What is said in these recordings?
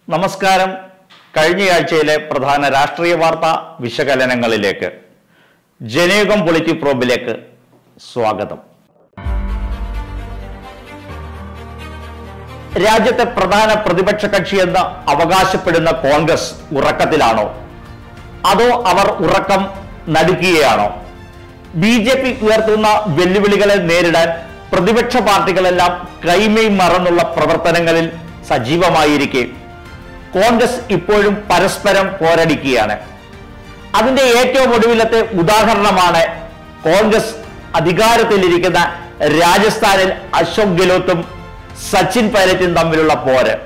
നമസ്കാരം കഴിഞ്ഞയാഴ്ചയിലെ പ്രധാന രാഷ്ട്രീയ വാർത്താ വിശകലനങ്ങളിലേക്ക് ജനയുഗം പൊളിറ്റി പ്രോബിലേക്ക് സ്വാഗതം രാജ്യത്തെ പ്രധാന പ്രതിപക്ഷ കക്ഷിയെന്ന് അവകാശപ്പെടുന്ന കോൺഗ്രസ് ഉറക്കത്തിലാണോ അതോ അവർ ഉറക്കം നടുക്കുകയാണോ ബി ജെ പി ഉയർത്തുന്ന വെല്ലുവിളികളെ നേരിടാൻ പ്രതിപക്ഷ പാർട്ടികളെല്ലാം കൈമൈ മറന്നുള്ള പ്രവർത്തനങ്ങളിൽ സജീവമായിരിക്കെ കോൺഗ്രസ് ഇപ്പോഴും പരസ്പരം പോരടിക്കുകയാണ് അതിന്റെ ഏറ്റവും ഒടുവിലത്തെ ഉദാഹരണമാണ് കോൺഗ്രസ് അധികാരത്തിലിരിക്കുന്ന രാജസ്ഥാനിൽ അശോക് ഗെഹ്ലോട്ടും സച്ചിൻ പൈലറ്റും തമ്മിലുള്ള പോര്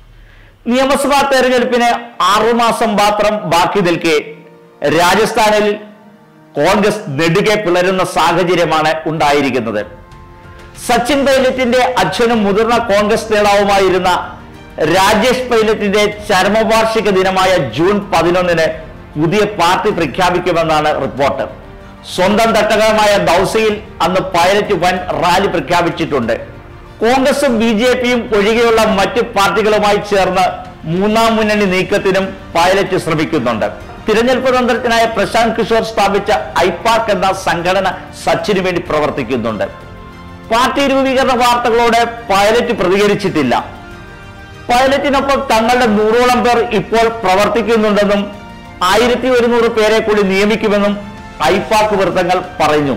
നിയമസഭാ തെരഞ്ഞെടുപ്പിന് ആറുമാസം മാത്രം ബാക്കി നിൽക്കെ രാജസ്ഥാനിൽ കോൺഗ്രസ് നെടുകെ പിളരുന്ന സാഹചര്യമാണ് ഉണ്ടായിരിക്കുന്നത് സച്ചിൻ പൈലറ്റിന്റെ അച്ഛനും മുതിർന്ന കോൺഗ്രസ് നേതാവുമായിരുന്ന രാജേഷ് പൈലറ്റിന്റെ ചരമവാർഷിക ദിനമായ ജൂൺ പതിനൊന്നിന് പുതിയ പാർട്ടി പ്രഖ്യാപിക്കുമെന്നാണ് റിപ്പോർട്ട് സ്വന്തം തട്ടകമായ ദൗസയിൽ അന്ന് പൈലറ്റ് വൻ റാലി പ്രഖ്യാപിച്ചിട്ടുണ്ട് കോൺഗ്രസും ബി ജെ പിയും ഒഴികെയുള്ള മറ്റ് പാർട്ടികളുമായി ചേർന്ന് മൂന്നാം മുന്നണി നീക്കത്തിനും പൈലറ്റ് ശ്രമിക്കുന്നുണ്ട് തിരഞ്ഞെടുപ്പ് തന്ത്രത്തിനായ പ്രശാന്ത് കിഷോർ സ്ഥാപിച്ച ഐപാർക്ക് എന്ന സംഘടന സച്ചിന് വേണ്ടി പ്രവർത്തിക്കുന്നുണ്ട് പാർട്ടി രൂപീകരണ വാർത്തകളോട് പൈലറ്റ് പ്രതികരിച്ചിട്ടില്ല പൈലറ്റിനൊപ്പം തങ്ങളുടെ നൂറോളം പേർ ഇപ്പോൾ പ്രവർത്തിക്കുന്നുണ്ടെന്നും ആയിരത്തി ഒരുന്നൂറ് പേരെ കൂടി നിയമിക്കുമെന്നും ഐപാക്ക് വൃത്തങ്ങൾ പറഞ്ഞു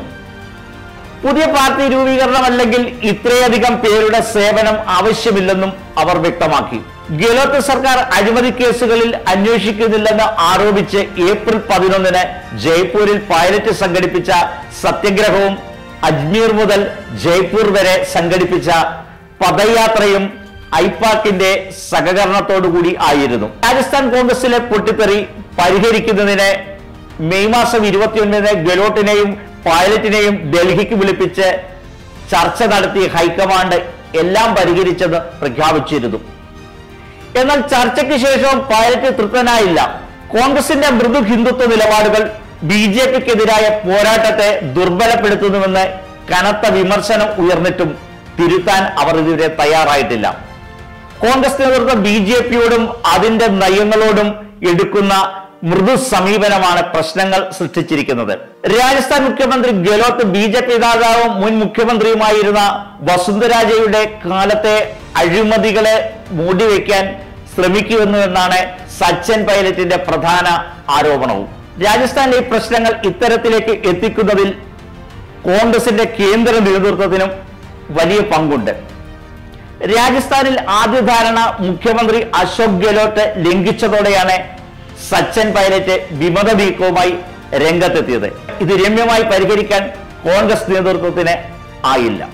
പുതിയ പാർട്ടി രൂപീകരണം അല്ലെങ്കിൽ ഇത്രയധികം പേരുടെ സേവനം ആവശ്യമില്ലെന്നും അവർ വ്യക്തമാക്കി ഗെഹ്ലോട്ട് സർക്കാർ അഴിമതി കേസുകളിൽ അന്വേഷിക്കുന്നില്ലെന്ന് ആരോപിച്ച് ഏപ്രിൽ പതിനൊന്നിന് ജയ്പൂരിൽ പൈലറ്റ് സംഘടിപ്പിച്ച സത്യഗ്രഹവും അജ്മീർ മുതൽ ജയ്പൂർ വരെ സംഘടിപ്പിച്ച പദയാത്രയും ഐപാക്കിന്റെ സഹകരണത്തോടുകൂടി ആയിരുന്നു രാജസ്ഥാൻ കോൺഗ്രസിലെ പൊട്ടിത്തെറി പരിഹരിക്കുന്നതിന് മെയ് മാസം ഇരുപത്തിയൊൻപതിന് ഗെലോട്ടിനെയും പൈലറ്റിനെയും ഡൽഹിക്ക് വിളിപ്പിച്ച് ചർച്ച നടത്തി ഹൈക്കമാൻഡ് എല്ലാം പരിഹരിച്ചെന്ന് പ്രഖ്യാപിച്ചിരുന്നു എന്നാൽ ചർച്ചയ്ക്ക് ശേഷം പൈലറ്റ് തൃപ്തനായില്ല കോൺഗ്രസിന്റെ മൃദു ഹിന്ദുത്വ നിലപാടുകൾ ബി ജെ പിക്കെതിരായ പോരാട്ടത്തെ ദുർബലപ്പെടുത്തുന്നുവെന്ന് കനത്ത വിമർശനം ഉയർന്നിട്ടും തിരുത്താൻ അവർ ഇതുവരെ തയ്യാറായിട്ടില്ല കോൺഗ്രസ് നേതൃത്വം ബി ജെ പിയോടും അതിന്റെ നയങ്ങളോടും എടുക്കുന്ന മൃദു സമീപനമാണ് പ്രശ്നങ്ങൾ സൃഷ്ടിച്ചിരിക്കുന്നത് രാജസ്ഥാൻ മുഖ്യമന്ത്രി ഗെഹ്ലോട്ട് ബി ജെ പി നേതാവും മുൻ മുഖ്യമന്ത്രിയുമായിരുന്ന വസുന്ധരാജയുടെ കാലത്തെ അഴിമതികളെ മൂടിവെക്കാൻ ശ്രമിക്കുമെന്നു എന്നാണ് സച്ചിൻ പൈലറ്റിന്റെ പ്രധാന ആരോപണവും രാജസ്ഥാനിലെ ഈ പ്രശ്നങ്ങൾ ഇത്തരത്തിലേക്ക് എത്തിക്കുന്നതിൽ കോൺഗ്രസിന്റെ കേന്ദ്ര നേതൃത്വത്തിനും വലിയ പങ്കുണ്ട് രാജസ്ഥാനിൽ ആദ്യ ധാരണ മുഖ്യമന്ത്രി അശോക് ഗെഹ്ലോട്ട് ലംഘിച്ചതോടെയാണ് സച്ചിൻ പൈലറ്റ് വിമത നീക്കവുമായി രംഗത്തെത്തിയത് ഇത് രമ്യമായി പരിഹരിക്കാൻ കോൺഗ്രസ് നേതൃത്വത്തിന് ആയില്ല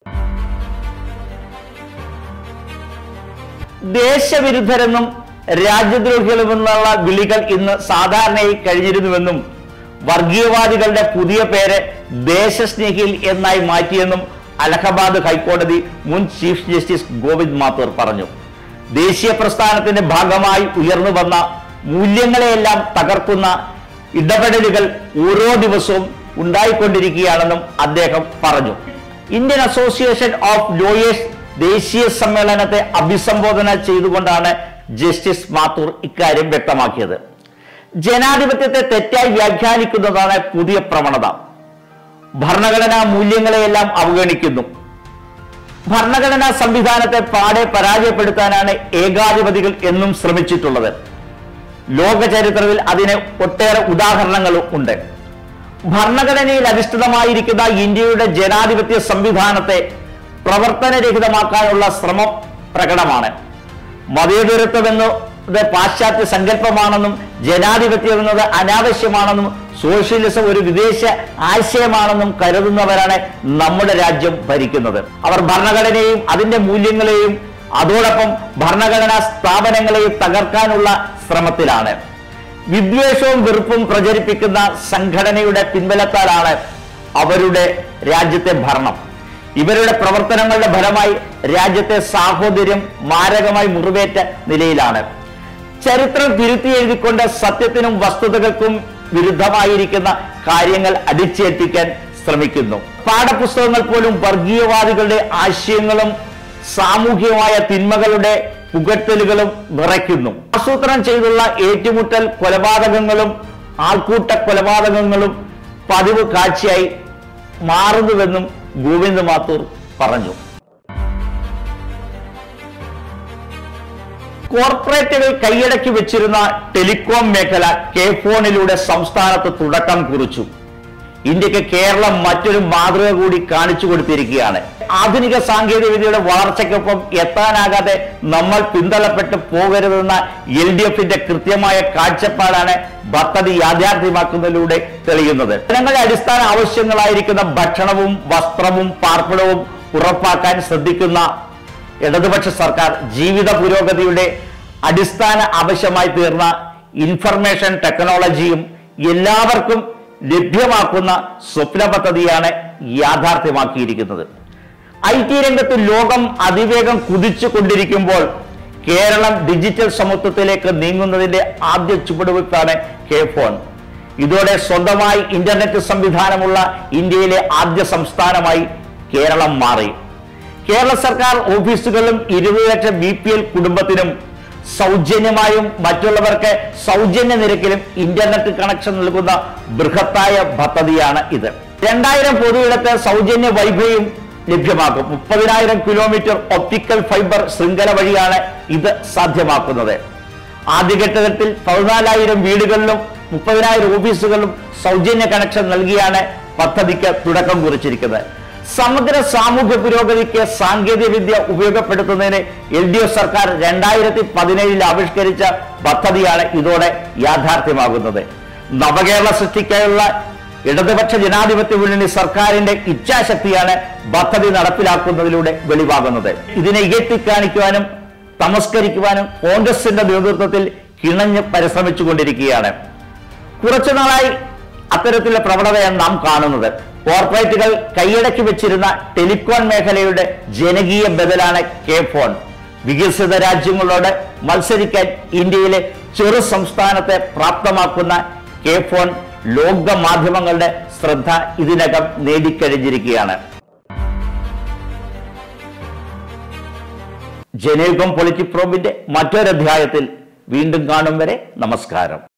ദേശവിരുദ്ധരെന്നും രാജ്യദ്രോഹികളുമെന്നുള്ള വിളികൾ ഇന്ന് സാധാരണയായി കഴിഞ്ഞിരുന്നുവെന്നും വർഗീയവാദികളുടെ പുതിയ പേര് ദേശസ്നേഹിൽ എന്നായി മാറ്റിയെന്നും അലഹബാദ് ഹൈക്കോടതി മുൻ ചീഫ് ജസ്റ്റിസ് ഗോവിന്ദ് മാത്തൂർ പറഞ്ഞു ദേശീയ പ്രസ്ഥാനത്തിന്റെ ഭാഗമായി ഉയർന്നു വന്ന മൂല്യങ്ങളെയെല്ലാം തകർക്കുന്ന ഇടപെടലുകൾ ഓരോ ദിവസവും ഉണ്ടായിക്കൊണ്ടിരിക്കുകയാണെന്നും അദ്ദേഹം പറഞ്ഞു ഇന്ത്യൻ അസോസിയേഷൻ ഓഫ് ലോയേഴ്സ് ദേശീയ സമ്മേളനത്തെ അഭിസംബോധന ചെയ്തുകൊണ്ടാണ് ജസ്റ്റിസ് മാത്തൂർ ഇക്കാര്യം വ്യക്തമാക്കിയത് ജനാധിപത്യത്തെ തെറ്റായി വ്യാഖ്യാനിക്കുന്നതാണ് പുതിയ പ്രവണത ഭരണഘടനാ മൂല്യങ്ങളെയെല്ലാം അവഗണിക്കുന്നു ഭരണഘടനാ സംവിധാനത്തെ പാടെ പരാജയപ്പെടുത്താനാണ് ഏകാധിപതികൾ എന്നും ശ്രമിച്ചിട്ടുള്ളത് ലോക ചരിത്രത്തിൽ അതിന് ഒട്ടേറെ ഉദാഹരണങ്ങളും ഉണ്ട് ഭരണഘടനയിൽ അധിഷ്ഠിതമായിരിക്കുന്ന ഇന്ത്യയുടെ ജനാധിപത്യ സംവിധാനത്തെ പ്രവർത്തനരഹിതമാക്കാനുള്ള ശ്രമം പ്രകടമാണ് മതേതരത്വം എന്നത് പാശ്ചാത്യ സങ്കല്പമാണെന്നും ജനാധിപത്യം എന്നത് അനാവശ്യമാണെന്നും സോഷ്യലിസം ഒരു വിദേശ ആശയമാണെന്നും കരുതുന്നവരാണ് നമ്മുടെ രാജ്യം ഭരിക്കുന്നത് അവർ ഭരണഘടനയെയും അതിന്റെ മൂല്യങ്ങളെയും അതോടൊപ്പം ഭരണഘടനാ സ്ഥാപനങ്ങളെയും തകർക്കാനുള്ള ശ്രമത്തിലാണ് വിദ്വേഷവും വെറുപ്പും പ്രചരിപ്പിക്കുന്ന സംഘടനയുടെ പിൻബലത്താലാണ് അവരുടെ രാജ്യത്തെ ഭരണം ഇവരുടെ പ്രവർത്തനങ്ങളുടെ ഫലമായി രാജ്യത്തെ സാഹോദര്യം മാരകമായി മുറിവേറ്റ നിലയിലാണ് ചരിത്രം തിരുത്തി എഴുതിക്കൊണ്ട് സത്യത്തിനും വസ്തുതകൾക്കും വിരുദ്ധമായിരിക്കുന്ന കാര്യങ്ങൾ അടിച്ചേൽപ്പിക്കാൻ ശ്രമിക്കുന്നു പാഠപുസ്തകങ്ങൾ പോലും വർഗീയവാദികളുടെ ആശയങ്ങളും സാമൂഹികമായ തിന്മകളുടെ പുകഴ്ത്തലുകളും വിറയ്ക്കുന്നു ആസൂത്രണം ചെയ്തുള്ള ഏറ്റുമുട്ടൽ കൊലപാതകങ്ങളും ആൾക്കൂട്ട കൊലപാതകങ്ങളും പതിവ് കാഴ്ചയായി മാറുന്നുവെന്നും ഗോവിന്ദ് മാത്തൂർ പറഞ്ഞു കോർപ്പറേറ്റുകൾ കൈയടക്കി വെച്ചിരുന്ന ടെലികോം മേഖല കെ ഫോണിലൂടെ സംസ്ഥാനത്ത് തുടക്കം കുറിച്ചു ഇന്ത്യക്ക് കേരളം മറ്റൊരു മാതൃക കൂടി കാണിച്ചു കൊടുത്തിരിക്കുകയാണ് ആധുനിക സാങ്കേതിക വിദ്യയുടെ വളർച്ചയ്ക്കൊപ്പം എത്താനാകാതെ നമ്മൾ പിന്തള്ളപ്പെട്ട് പോകരുതെന്ന എൽ ഡി എഫിന്റെ കൃത്യമായ കാഴ്ചപ്പാടാണ് പദ്ധതി യാഥാർത്ഥ്യമാക്കുന്നതിലൂടെ തെളിയുന്നത് ജനങ്ങളുടെ അടിസ്ഥാന ആവശ്യങ്ങളായിരിക്കുന്ന ഭക്ഷണവും വസ്ത്രവും പാർപ്പിടവും ഉറപ്പാക്കാൻ ശ്രദ്ധിക്കുന്ന ഇടതുപക്ഷ സർക്കാർ ജീവിത പുരോഗതിയുടെ അടിസ്ഥാന ആവശ്യമായി തീർന്ന ഇൻഫർമേഷൻ ടെക്നോളജിയും എല്ലാവർക്കും ലഭ്യമാക്കുന്ന സ്വപ്ന പദ്ധതിയാണ് യാഥാർത്ഥ്യമാക്കിയിരിക്കുന്നത് ഐ ടി രംഗത്ത് ലോകം അതിവേഗം കുതിച്ചു കൊണ്ടിരിക്കുമ്പോൾ കേരളം ഡിജിറ്റൽ സമത്വത്തിലേക്ക് നീങ്ങുന്നതിന്റെ ആദ്യ ചുവടുവയ്പ്പാണ് കെ ഫോൺ ഇതോടെ സ്വന്തമായി ഇന്റർനെറ്റ് സംവിധാനമുള്ള ഇന്ത്യയിലെ ആദ്യ സംസ്ഥാനമായി കേരളം മാറി കേരള സർക്കാർ ഓഫീസുകളിലും ഇരുപത് ലക്ഷം ബി പി എൽ കുടുംബത്തിനും സൗജന്യമായും മറ്റുള്ളവർക്ക് സൗജന്യ നിരക്കിലും ഇന്റർനെറ്റ് കണക്ഷൻ നൽകുന്ന ബൃഹത്തായ പദ്ധതിയാണ് ഇത് രണ്ടായിരം പൊതുയിടത്ത് സൗജന്യ വൈഫൈയും ലഭ്യമാക്കും മുപ്പതിനായിരം കിലോമീറ്റർ ഒപ്റ്റിക്കൽ ഫൈബർ ശൃംഖല വഴിയാണ് ഇത് സാധ്യമാക്കുന്നത് ആദ്യഘട്ടത്തിൽ പതിനാലായിരം വീടുകളിലും മുപ്പതിനായിരം ഓഫീസുകളിലും സൗജന്യ കണക്ഷൻ നൽകിയാണ് പദ്ധതിക്ക് തുടക്കം കുറിച്ചിരിക്കുന്നത് സമഗ്ര സാമൂഹ്യ പുരോഗതിക്ക് സാങ്കേതിക വിദ്യ ഉപയോഗപ്പെടുത്തുന്നതിന് എൽ ഡി എഫ് സർക്കാർ രണ്ടായിരത്തി പതിനേഴിൽ ആവിഷ്കരിച്ച പദ്ധതിയാണ് ഇതോടെ യാഥാർത്ഥ്യമാകുന്നത് നവകേരള സൃഷ്ടിക്കാനുള്ള ഇടതുപക്ഷ ജനാധിപത്യ മുന്നണി സർക്കാരിന്റെ ഇച്ഛാശക്തിയാണ് പദ്ധതി നടപ്പിലാക്കുന്നതിലൂടെ വെളിവാകുന്നത് ഇതിനെ ഇകഴ്ത്തിക്കാണിക്കുവാനും തമസ്കരിക്കുവാനും കോൺഗ്രസിന്റെ നേതൃത്വത്തിൽ കിണഞ്ഞ് പരിശ്രമിച്ചുകൊണ്ടിരിക്കുകയാണ് കുറച്ചുനാളായി അത്തരത്തിലുള്ള പ്രവണതയാണ് നാം കാണുന്നത് കോർപ്പറേറ്റുകൾ കൈയടക്കി വെച്ചിരുന്ന ടെലികോൺ മേഖലയുടെ ജനകീയ ബദലാണ് കെ ഫോൺ വികസിത രാജ്യങ്ങളോട് മത്സരിക്കാൻ ഇന്ത്യയിലെ ചെറു സംസ്ഥാനത്തെ പ്രാപ്തമാക്കുന്ന കെ ഫോൺ ലോക മാധ്യമങ്ങളുടെ ശ്രദ്ധ ഇതിനകം നേടിക്കഴിഞ്ഞിരിക്കുകയാണ് ജനയുഗം പൊളിറ്റിക് പ്രോബിന്റെ മറ്റൊരധ്യായത്തിൽ വീണ്ടും കാണും വരെ നമസ്കാരം